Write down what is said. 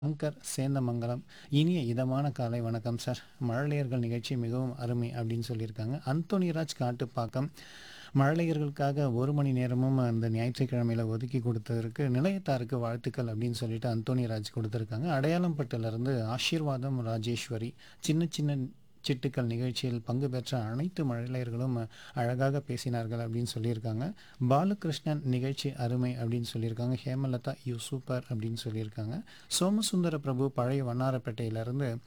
சங்கர் சேந்தமங்கலம் இனிய இதமான காலை வணக்கம் சார் மழலையர்கள் நிகழ்ச்சி மிகவும் அருமை அப்படின்னு சொல்லியிருக்காங்க அந்தோணிராஜ் காட்டுப்பாக்கம் மழலையர்களுக்காக ஒரு மணி நேரமும் அந்த ஞாயிற்றுக்கிழமையில ஒதுக்கி கொடுத்ததற்கு நிலையத்தாருக்கு வாழ்த்துக்கள் அப்படின்னு சொல்லிட்டு அந்தோணிராஜ் கொடுத்துருக்காங்க அடையாளம் பட்டிலிருந்து ஆசீர்வாதம் ராஜேஸ்வரி சின்ன சின்ன சிட்டுக்கள் நிகழ்ச்சியில் பங்கு பெற்ற அனைத்து மழலையர்களும் அழகாக பேசினார்கள் அப்படின்னு சொல்லியிருக்காங்க பாலகிருஷ்ணன் நிகழ்ச்சி அருமை அப்படின்னு சொல்லியிருக்காங்க ஹேமலதா யூ சூப்பர் அப்படின்னு சொல்லியிருக்காங்க சோமசுந்தர பிரபு பழைய வண்ணாரப்பேட்டையிலிருந்து